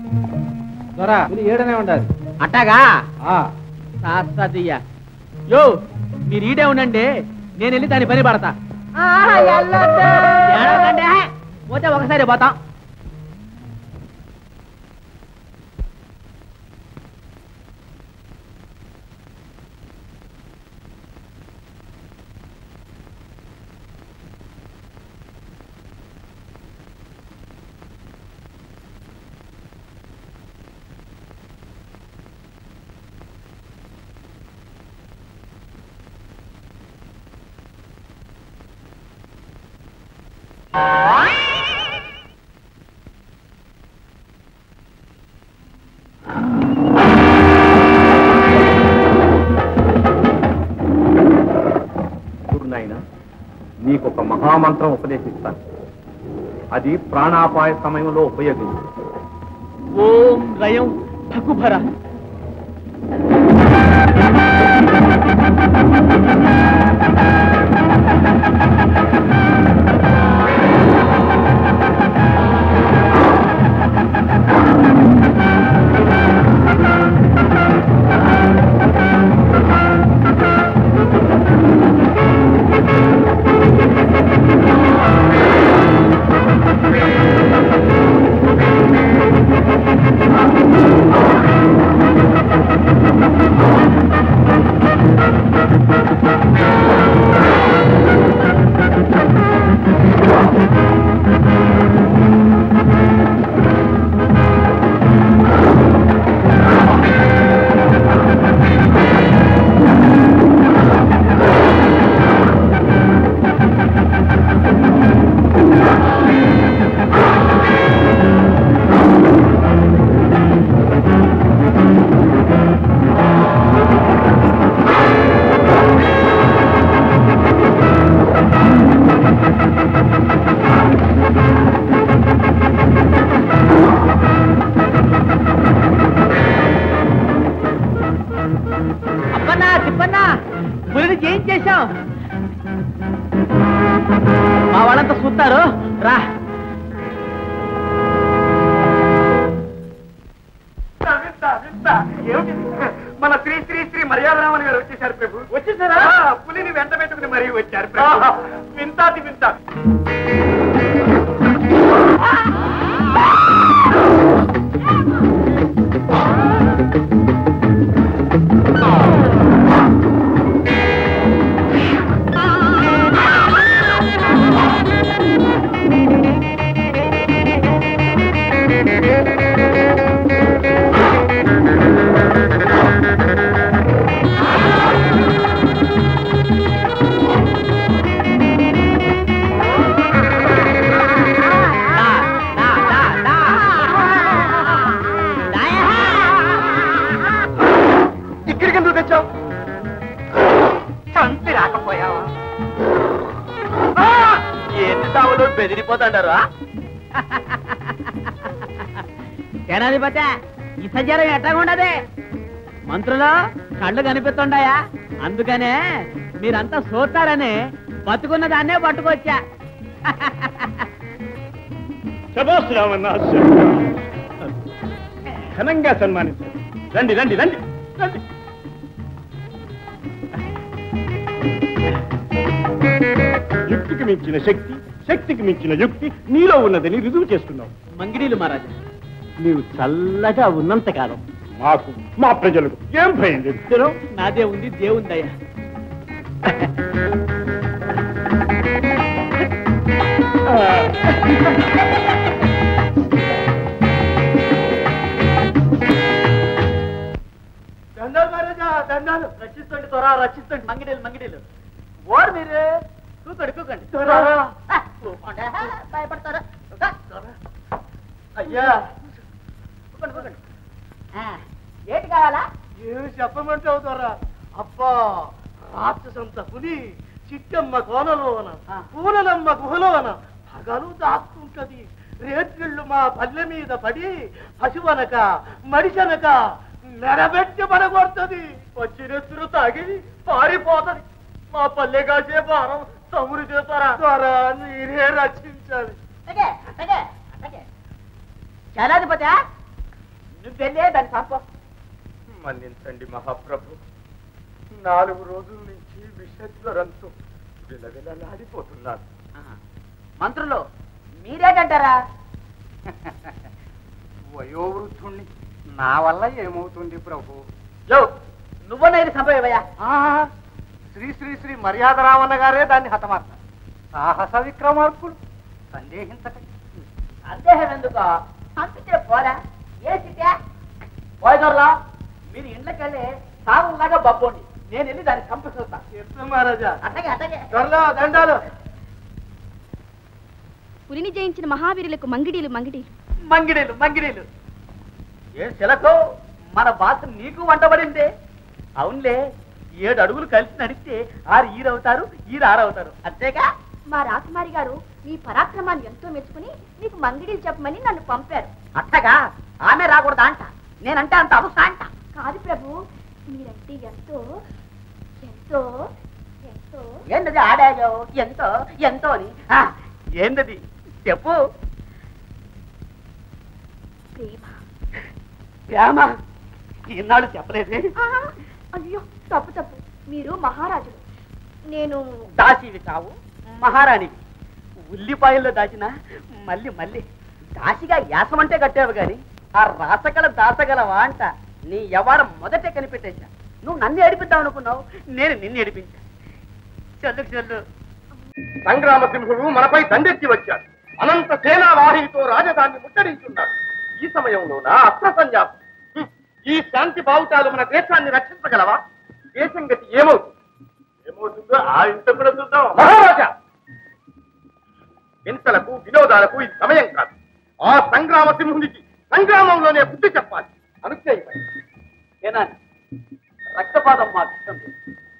దొరా మీరు ఏడనే ఉండాలి అట్టాగా ఆ, శాస్త్రదీయ యో మీరు ఈడే ఉండండి నేను వెళ్ళి దాని పని పడతా ఏడవకండి. పోతే ఒకసారి పోతాం చూడు నాయన నీకు ఒక మహామంత్రం ఉపదేశిస్తాను అది ప్రాణాపాయ సమయంలో ఉపయోగించు ఓం రయం ఠకుభర అప్పన్నా తిప్పన్నా పులిని ఏం చేశాం మా వాళ్ళంతా చూస్తారు రా మన శ్రీ శ్రీ శ్రీ మర్యాదరామన్ గారు వచ్చేసారు ప్రభు వచ్చేసారా పులిని వెంట పెట్టుకుని మరీ వచ్చారు వింతాది వింత ఇక్కడికి ఎందుకు తెచ్చావు చంపి రాకపోయావా ఎన్ని తావులు బెదిరిపోతాడారు సేనాధిపతి ఈ సజ్జరం ఎట్టగా ఉండదే మంత్రులు కళ్ళు కనిపిస్తుండాయా అందుకనే మీరంతా చూస్తారని బతుకున్న దాన్నే పట్టుకొచ్చా శబాస్ రామన్న ఘనంగా సన్మానించారు రండి రండి రండి రండి యుక్తికి మించిన శక్తి శక్తికి మించిన యుక్తి నీలో ఉన్నదని రుజువు చేసుకున్నావు మంగిడీలు మహారాజా నీవు చల్లగా ఉన్నంత కాలం మాకు మా ప్రజలకు ఏం భయం లేదు ఇద్దరు నాదే ఉంది దేవుందయ్యా దండాలు మహారాజా దండాలు రచిస్తండి త్వర రచిస్తండి మంగిడీలు మంగిడీలు ఓరు మీరు కూకండి కూకండి భయపడతారా అయ్యా కూకండి కూకండి ఏంటి కావాలా ఏమి చెప్పమంటావు త్వర అబ్బా రాక్షసంత పులి చిట్టమ్మ కోనలోన ఆ. పూలనమ్మ గుహలోన పగలు దాక్కుంటది రేత్రిళ్ళు మా పల్లె మీద పడి పశువనక మడిసనక మెడబెట్టి పడగొడుతుంది వచ్చినెత్తురు తాగి పారిపోతది మా పల్లె కాసే భారం తమ్ముడు చేస్తారా ద్వారా మీరే రక్షించాలి సేనాధిపతి నువ్వెళ్ళే దాన్ని చంప మన్నించండి మహాప్రభు నాలుగు రోజుల నుంచి విషజ్వరంతో విలవిలలాడిపోతున్నాను మంత్రులు మీరేటంటారా వయోవృద్ధుణ్ణి నా వల్ల ఏమవుతుంది ప్రభు యో నువ్వన్నా ఇది చంపవేవయ్యా శ్రీ శ్రీ శ్రీ మర్యాద రావణ గారే దాన్ని హతమార్చారు సాహస విక్రమార్కుడు సందేహించకండి సందేహం ఎందుకో చంపితే పోరా ఏ సిటే పోయదొరలా మీరు ఇండ్లకెళ్ళి సాగులాగా బబ్బోండి నేను వెళ్ళి దాన్ని చంపేస్తా మహారాజా అట్టగే అట్టగే త్వరలో దండాలు పులిని జయించిన మహావీరులకు మంగిడీలు మంగిడీలు మంగిడీలు మంగిడీలు ఏ శిలకు మన భాష నీకు వంటబడిందే అవునులే ఏడు అడుగులు కలిసి నడిస్తే ఆరు ఈరవుతారు ఈరు ఆరవుతారు అంతేగా మా రాకుమారి గారు మీ పరాక్రమాన్ని ఎంతో మెచ్చుకుని మీకు మంగిడీలు చెప్పమని నన్ను పంపారు అట్టగా ఆమె రాకూడదా అంట నేనంటే అంత అవసరం అంట కాదు ప్రభు మీరంటే ఎంతో ఎంతో ఎంతో ఏంటది ఆడాయో ఎంతో ఎంతో అని ఆ, ఏంటది చెప్పు ప్రేమ ప్రేమ ఈనాడు చెప్పలేదే ఆహా, అయ్యో తప్పు తప్పు మీరు మహారాజులు నేను దాసివి కావు మహారాణివి ఉల్లిపాయల్లో దాచిన మళ్ళీ మళ్ళీ దాసిగా యాసమంటే కట్టావు గాని ఆ రాసగల దాసగలవా అంట నీ ఎవరం మొదటే కనిపెట్టేశా నువ్వు నన్ను ఏడిపిద్దాం అనుకున్నావు నేను నిన్ను ఏడిపించా చెల్లు చెల్లు సంగ్రామసింహుడు మనపై దండెత్తి వచ్చాడు అనంత సేనా వాహినితో రాజధానిని ముట్టడించున్నాడు ఈ సమయంలో నా అస్త్ర సన్యాసం హ్మ్. ఈ శాంతి బావుటాలు మన దేశాన్ని రక్షించగలవా దేశం గతి ఏమవుతుంది ఏమవుతుందో ఆ ఇంత కూడా చూద్దాం మహారాజా హింసలకు వినోదాలకు ఇది సమయం కాదు ఆ సంగ్రామ సింహునికి సంగ్రామంలోనే బుద్ధి చెప్పాలి అనుగ్రహించండి ఏనా రక్తపాతం మాకు ఇష్టం లేదు.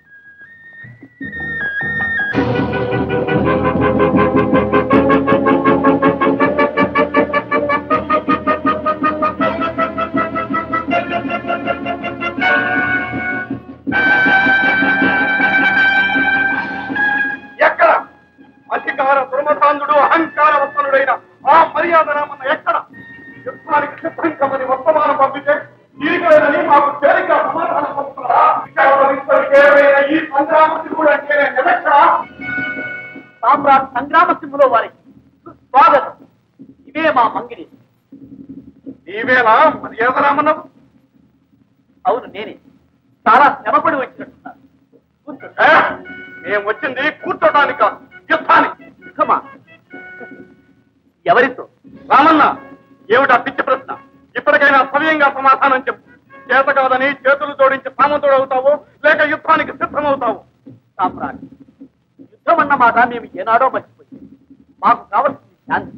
ఎక్కడ అధికార దుర్మధాంధుడు అహంకార వత్తనుడైన ఆ మర్యాద రామన్న ఎక్కడ యుద్ధానికి సిద్ధంకమని వర్తమానం పంపితే తీరికలేదని మాకు తేలిక సమాధానం పంపుతారా విశాఖపట్నం ఏమైనా ఈ సంగ్రామത്തിൽ కూడా అంటే నిలక్షణ సామ్రాట్ సంగ్రామ సింహులో వారికి స్వాగతం ఇవే మా మంగిడి నీవేనా మర్యాద రామన్నవు అవును నేనే చాలా శ్రమపడి వచ్చినట్టున్నారు కూర్చోండి. ఏ? మేము వచ్చింది కూర్చోటానికి కాదు యుద్ధానికి సుఖమా ఎవరితో రామన్న ఏమిటా పిచ్చి ప్రశ్న ఇప్పటికైనా సవ్యంగా సమాధానం చెప్పు చేత కాదని చేతులు జోడించి సామంతుడవుతావు లేక యుద్ధానికి సిద్ధమవుతావు సామ్రాట్ యుద్ధం అన్న మాట మేము ఏనాడో మర్చిపోయాం మాకు కావలసింది శాంతి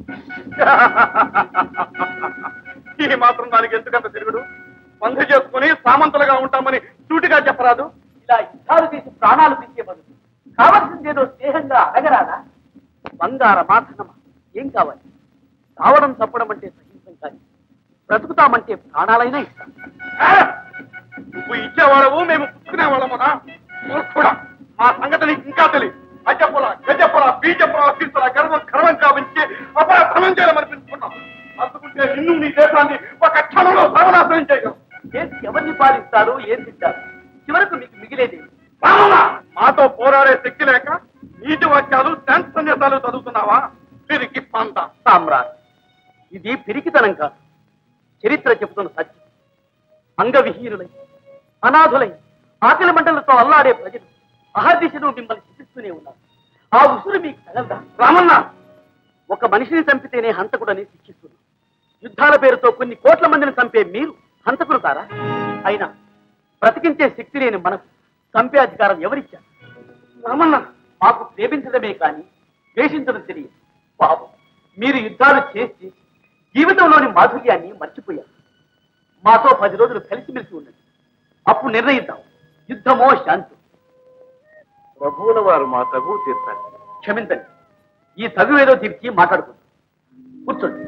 ఈ మాత్రం దానికి ఎందుకంత తిరుగుడు పంది చేసుకుని సామంతులుగా ఉంటామని సూటిగా చెప్పరాదు ఇలా యుద్ధాలు చేసి ప్రాణాలు తీసే బదులు కావలసిందేదో స్నేహంగా అడగరాదా బంగార మాధనమా ఏం కావాలి కావడం తప్పడం అంటే సహించం కానీ బ్రతుకుతామంటే ప్రాణాలైనా ఇస్తాం ఏ? నువ్వు ఇచ్చేవాడవు మేము పుచ్చుకునే వాళ్ళమునా మూర్ఖుడా మా సంగతి నీకు ఇంకా తెలియదు అజ్జపుల గజపుల బీజపుల సీతల గర్వం గర్వం కావించి అపరాధనం చేయాలనిపించుకున్నాం అందుకుంటే నిన్ను నీ దేశాన్ని ఒక క్షణంలో సర్వనాశనం చేయగలం ఏం ఎవరిని పాలిస్తారు ఏం తింటారు చివరకు మీకు మిగిలేది రామన్న, మాతో పోరాడే శక్తి లేక నీటి వాక్యాలు శాంతి సందేశాలు చదువుతున్నావా తిరిగి పంత సామ్రాట్ ఇది పిరికితనం కాదు చరిత్ర చెబుతున్న సత్యం అంగవిహీనులై అనాథులై ఆకలి మంటలతో అల్లాడే ప్రజలు అహర్దిశను మిమ్మల్ని శిక్షిస్తూనే ఉన్నారు ఆ ఉసురు మీకు తగలదా రామన్న ఒక మనిషిని చంపితేనే హంతకుడని శిక్షిస్తున్నారు యుద్ధాల పేరుతో కొన్ని కోట్ల మందిని చంపే మీరు హంతకులు కారా అయినా బ్రతికించే శక్తి లేని మనకు చంపే అధికారం ఎవరిచ్చారు రామన్న మాకు ప్రేమించడమే కానీ ద్వేషించడం తెలియదు పాపం మీరు యుద్ధాలు చేసి జీవితంలోని మాధుర్యాన్ని మర్చిపోయారు మాతో పది రోజులు కలిసిమెలిసి ఉండండి అప్పుడు నిర్ణయిద్దాం యుద్ధమో శాంతి ప్రభువుల వారు మా తగు తీర్చాలి క్షమించండి ఈ తగువేదో తీర్చి మాట్లాడుకుందాం కూర్చోండి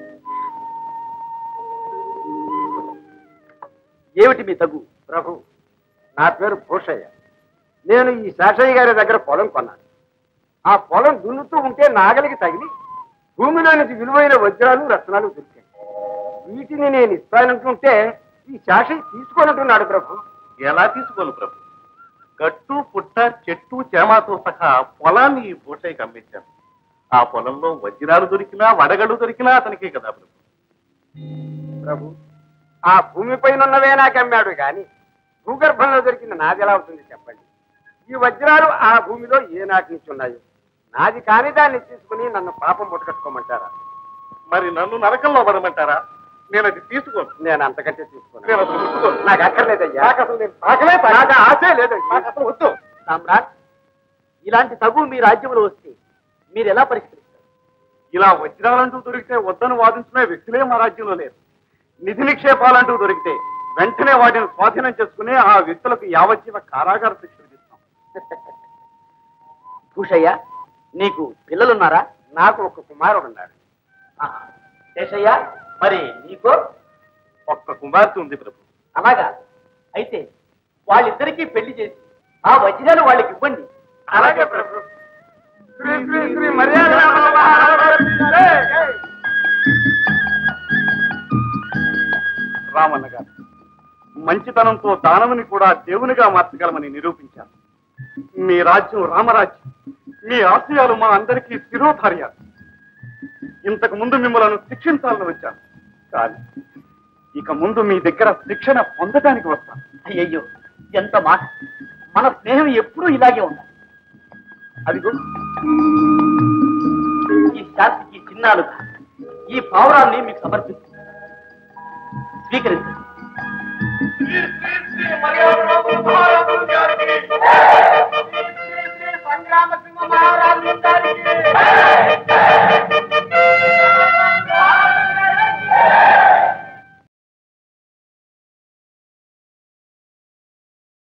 ఏమిటి మీ తగు ప్రభు నా పేరు భూషయ్య నేను ఈ శేషయ్య గారి దగ్గర పొలం కొన్నాను ఆ పొలం దున్నుతూ ఉంటే నాగలికి తగిలి భూమిలో నుంచి విలువైన వజ్రాలు రత్నాలు దొరికాయి వీటిని నేను ఇస్తానంటుంటే ఈ శాషి తీసుకోనంటున్నాడు ప్రభు ఎలా తీసుకోను ప్రభు గట్టు పుట్ట చెట్టు చేమాతో సహా పొలాన్ని ఈ భూషయ్యకి అమ్మేశాను ఆ పొలంలో వజ్రాలు దొరికినా వడగళ్ళు దొరికినా అతనికే కదా ప్రభు ప్రభు ఆ భూమి పైన ఉన్నవే నాకు అమ్మాడు గాని భూగర్భంలో దొరికిన నాది ఎలా అవుతుంది చెప్పండి ఈ వజ్రాలు ఆ భూమిలో ఏ నాటి నుంచి ఉన్నాయో నాది కాని దాన్ని తీసుకుని నన్ను పాపం ముట్టకట్టుకోమంటారా మరి నన్ను నరకంలో పడమంటారా నేను అది తీసుకోను నేను అంతకంటే తీసుకున్నాను నేను అసలు ముట్టుకోను. నాకు అక్కర్లేదయ్యా నాకు అసలు నేను తాకలే తాక- నాకు ఆశే లేదయ్యా నాకు అసలు వద్దు సామ్రాట్ ఇలాంటి తగు మీ రాజ్యంలో వస్తే మీరు ఎలా పరిష్కరిస్తారు ఇలా వజ్రాలంటూ దొరికితే వద్దని వాదించుకునే వ్యక్తులే మా రాజ్యంలో లేరు నిధి నిక్షేపాలంటూ దొరికితే వెంటనే వాటిని స్వాధీనం చేసుకుని ఆ వ్యక్తులకు యావజ్జీవ కారాగార శిక్ష విధిస్తాం భూషయ్య నీకు పిల్లలున్నారా నాకు ఒక కుమారుడు ఉన్నాడు ఆహా. శేషయ్య మరి నీకో ఒక్క కుమార్తె ఉంది ప్రభు అలాగా అయితే వాళ్ళిద్దరికీ పెళ్లి చేసి ఆ వజ్రాలు వాళ్ళకి ఇవ్వండి అలాగే ప్రభు శ్రీ శ్రీ శ్రీ మర్యాద రామన్న గారు మంచితనంతో దానవుని కూడా దేవునిగా మార్చగలమని నిరూపించారు మీ రాజ్యం రామరాజ్యం మీ ఆశయాలు మా అందరికీ శిరోధార్యాలు ఇంతకు ముందు మిమ్మల్ని శిక్షించాలని వచ్చాను కానీ ఇక ముందు మీ దగ్గర శిక్షణ పొందడానికి వస్తాను అయ్యయ్యో ఎంత మాట మన స్నేహం ఎప్పుడూ ఇలాగే ఉండాలి అదిగో ఈ శాస్త్రికి చిన్నాలుగా ఈ పావురాన్ని మీకు సమర్పిస్తుంది స్వీకరించండి సంగ్రామ సింహ మహారాజు గారికి